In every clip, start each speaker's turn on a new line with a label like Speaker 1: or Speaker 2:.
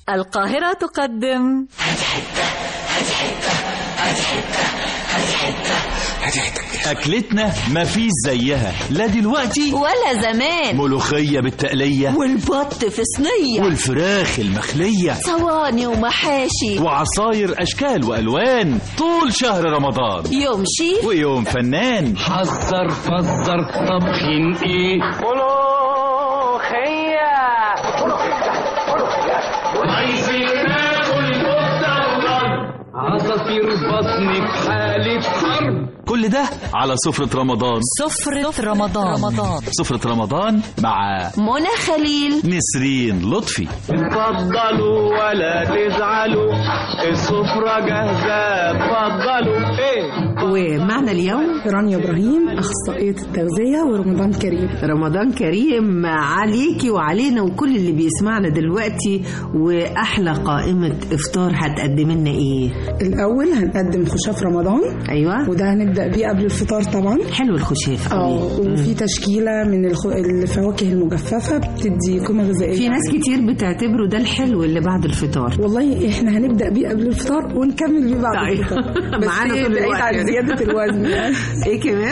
Speaker 1: القاهرة تقدم
Speaker 2: أكلتنا مفيش زيها لا دلوقتي
Speaker 1: ولا زمان
Speaker 2: ملوخية بالتقلية
Speaker 1: والبط في صينية
Speaker 2: والفراخ المخلية
Speaker 1: صواني ومحاشي
Speaker 2: وعصاير أشكال وألوان طول شهر رمضان
Speaker 1: يوم شيف
Speaker 2: ويوم فنان
Speaker 3: حذر فزر طبخين ايه عايزين ناكل مستقبل عصافير بطني في حالة حرب
Speaker 2: كل ده على سفرة رمضان
Speaker 1: سفرة رمضان رمضان
Speaker 2: سفرة رمضان مع
Speaker 1: منى خليل
Speaker 2: نسرين لطفي
Speaker 3: اتفضلوا ولا تزعلوا السفرة جاهزة اتفضلوا ايه
Speaker 4: ومعنا اليوم
Speaker 5: رانيا ابراهيم اخصائيه التغذيه ورمضان كريم
Speaker 4: رمضان كريم عليكي وعلينا وكل اللي بيسمعنا دلوقتي واحلى قائمه افطار هتقدم لنا ايه
Speaker 5: الاول هنقدم خشاف رمضان
Speaker 4: ايوه
Speaker 5: وده هنبدا بيه قبل الفطار طبعا
Speaker 4: حلو الخشاف
Speaker 5: اه
Speaker 4: قوي.
Speaker 5: وفي تشكيله من الخ... الفواكه المجففه بتدي قيمه غذائيه
Speaker 4: في ناس كتير بتعتبره ده الحلو اللي بعد الفطار
Speaker 5: والله احنا هنبدا بيه قبل الفطار ونكمل بيه بعد
Speaker 4: طيب.
Speaker 5: الفطار بس
Speaker 4: معانا
Speaker 5: إيه
Speaker 4: طول
Speaker 5: بعيد
Speaker 4: الوقت
Speaker 5: عن
Speaker 4: يعني.
Speaker 5: زياده الوزن يعني.
Speaker 4: ايه كمان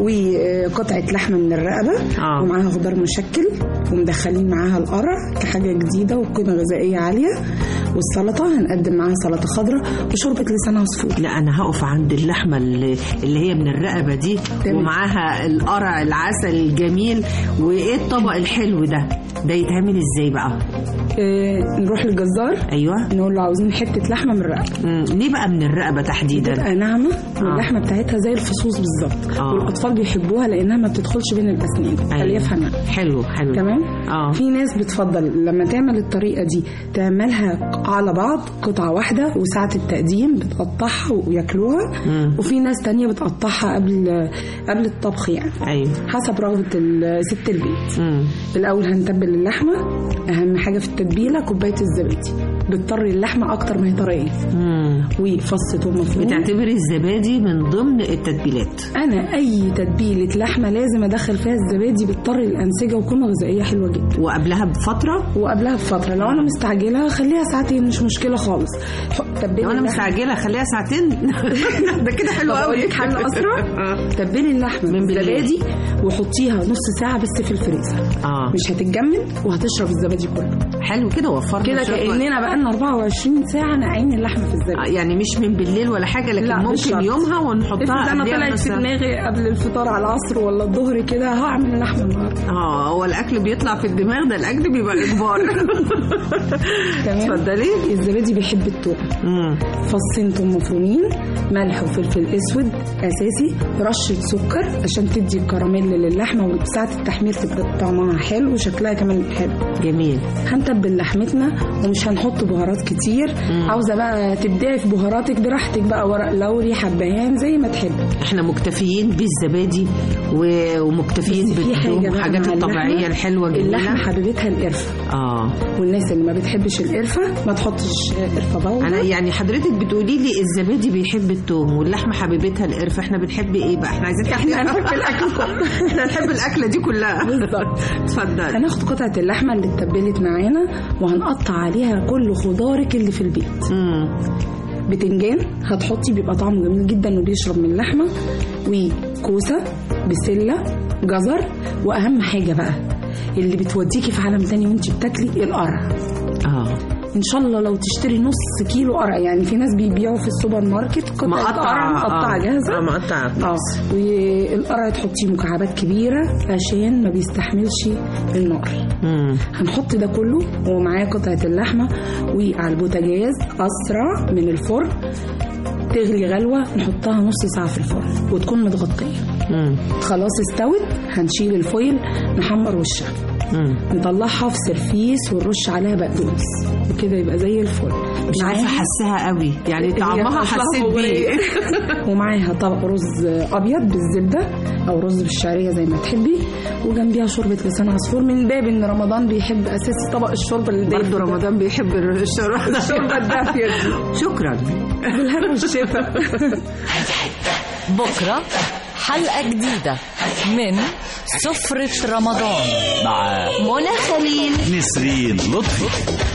Speaker 5: وقطعه لحمه من الرقبه
Speaker 4: آه.
Speaker 5: ومعاها خضار مشكل ومدخلين معاها القرع كحاجه جديده وقيمه غذائيه عاليه والسلطه هنقدم معاها سلطه خضراء وشوربه لسان عصفور
Speaker 4: لا انا هقف عند اللحمه اللي, اللي هي من الرقبه دي
Speaker 5: تمام.
Speaker 4: ومعاها القرع العسل الجميل وايه الطبق الحلو ده ده يتعمل ازاي بقى
Speaker 5: آه، نروح للجزار
Speaker 4: ايوه
Speaker 5: نقول له عاوزين حته لحمه من الرقبه
Speaker 4: مم. ليه بقى من الرقبه تحديدا
Speaker 5: تبقى ناعمه واللحمه بتاعتها زي الفصوص بالظبط
Speaker 4: آه.
Speaker 5: والاطفال بيحبوها لانها ما بتدخلش بين الاسنان
Speaker 4: أيوة.
Speaker 5: فليفها
Speaker 4: حلو حلو
Speaker 5: تمام
Speaker 4: اه
Speaker 5: في ناس بتفضل لما تعمل الطريقه دي تعملها على بعض قطعه واحده وساعه التقديم بتقطعها وياكلوها
Speaker 4: مم.
Speaker 5: وفي ناس تانية بتقطعها قبل قبل الطبخ يعني
Speaker 4: ايوه
Speaker 5: حسب رغبه ال- ست البيت
Speaker 4: مم.
Speaker 5: الاول هنتبل اللحمه اهم حاجه في التتبيله كوبايه الزبادي بتطري اللحمه اكتر ما هي طريه
Speaker 4: مم.
Speaker 5: وفص توم مفروم
Speaker 4: بتعتبري الزبادي من ضمن التتبيلات
Speaker 5: انا اي تتبيله لحمه لازم ادخل فيها الزبادي بتطري الانسجه وقيمه غذائيه حلوه جدا
Speaker 4: وقبلها بفتره
Speaker 5: وقبلها بفتره لو انا مستعجله خليها ساعتين مش مشكله خالص ح- تبلي
Speaker 4: لو انا
Speaker 5: اللحمة-
Speaker 4: مستعجله خليها ساعتين ده كده حلو
Speaker 5: طب أقول
Speaker 4: قوي
Speaker 5: لك حل اسرع
Speaker 4: آه.
Speaker 5: تبلي اللحمه
Speaker 4: من
Speaker 5: من
Speaker 4: بالليل.
Speaker 5: الزبادي وحطيها نص ساعه بس في الفريزر
Speaker 4: اه
Speaker 5: مش هتتجمد وهتشرب الزبادي كله
Speaker 4: حلو كده وفرنا
Speaker 5: كده
Speaker 4: شوية وقت.
Speaker 5: كاننا بقالنا 24 ساعه ناقعين اللحمه في
Speaker 4: آه،
Speaker 5: الزبادي
Speaker 4: يعني مش من بالليل ولا حاجه لكن
Speaker 5: لا، مش
Speaker 4: ممكن
Speaker 5: شرط.
Speaker 4: يومها ونحطها
Speaker 5: افرض انا
Speaker 4: قبلها
Speaker 5: طلعت في
Speaker 4: مثلاً.
Speaker 5: دماغي قبل الفطار على العصر ولا الظهر كده هعمل اللحمه النهارده
Speaker 4: اه هو الاكل بيطلع في الدماغ ده الاكل بيبقى اجبار
Speaker 5: تمام
Speaker 4: اتفضلي
Speaker 5: الزبادي بيحب التوم
Speaker 4: مم.
Speaker 5: فصين توم مفرومين ملح وفلفل اسود اساسي رشه سكر عشان تدي الكراميل للحمه وساعه التحمير تبقى طعمها حلو وشكلها كمان حلو
Speaker 4: جميل
Speaker 5: هنتبل لحمتنا ومش هنحط بهارات كتير عاوزه بقى تبدعي في بهاراتك براحتك بقى ورق لوري حبهان زي ما تحب
Speaker 4: احنا مكتفيين بالزبادي و- ومكتفيين
Speaker 5: بس في حاجه
Speaker 4: بالثوم
Speaker 5: بقى
Speaker 4: الحاجات
Speaker 5: مع
Speaker 4: الطبيعيه
Speaker 5: اللحمة،
Speaker 4: الحلوه
Speaker 5: اللحمه
Speaker 4: الجميله
Speaker 5: حبيبتها القرفه
Speaker 4: اه
Speaker 5: والناس اللي ما بتحبش القرفه ما تحطش قرفه بودر
Speaker 4: انا يعني حضرتك بتقولي لي الزبادي بيحب الثوم واللحمه حبيبتها القرفه احنا بنحب ايه بقى احنا عايزين
Speaker 5: احنا هنحب الاكل كله
Speaker 4: احنا نحب الاكله دي كلها
Speaker 5: بالظبط
Speaker 4: اتفضل
Speaker 5: هناخد قطعة اللحمة اللي اتبلت معانا وهنقطع عليها كل خضارك اللي في البيت
Speaker 4: مم.
Speaker 5: بتنجان هتحطي بيبقى طعمه جميل جدا وبيشرب من اللحمة وكوسة بسلة جزر وأهم حاجة بقى اللي بتوديكي في عالم تاني وانت بتاكلي القرع
Speaker 4: اه
Speaker 5: ان شاء الله لو تشتري نص كيلو قرع يعني في ناس بيبيعوا في السوبر ماركت قطعة
Speaker 4: مقطع
Speaker 5: قرع مقطعة
Speaker 4: آه.
Speaker 5: جاهزة
Speaker 4: اه مقطع
Speaker 5: اه والقرع تحطيه مكعبات كبيرة عشان ما بيستحملش النار
Speaker 4: مم.
Speaker 5: هنحط ده كله ومعاه قطعة اللحمة وعلى البوتاجاز أسرع من الفرن تغلي غلوة نحطها نص ساعة في الفرن وتكون متغطية
Speaker 4: مم.
Speaker 5: خلاص استوت هنشيل الفويل نحمر وشها
Speaker 4: مم.
Speaker 5: نطلعها في سرفيس ونرش عليها بقدونس وكده يبقى زي الفل
Speaker 4: مش عارفه
Speaker 5: معاها-
Speaker 4: حاساها قوي يعني
Speaker 5: هي
Speaker 4: طعمها
Speaker 5: أصلها
Speaker 4: حسيت
Speaker 5: فوقية.
Speaker 4: بيه
Speaker 5: ومعاها طبق رز ابيض بالزبده او رز بالشعريه زي ما تحبي وجنبيها شوربه لسان عصفور من باب ان رمضان بيحب اساسي طبق الشوربه اللي
Speaker 4: برضه رمضان بيحب الشوربه
Speaker 5: الشوربه الدافيه دي
Speaker 4: شكرا
Speaker 5: بالهنا والشفا
Speaker 1: بكرة حلقة جديدة من سفرة رمضان
Speaker 2: مع
Speaker 1: منى خليل
Speaker 2: نسرين لطفي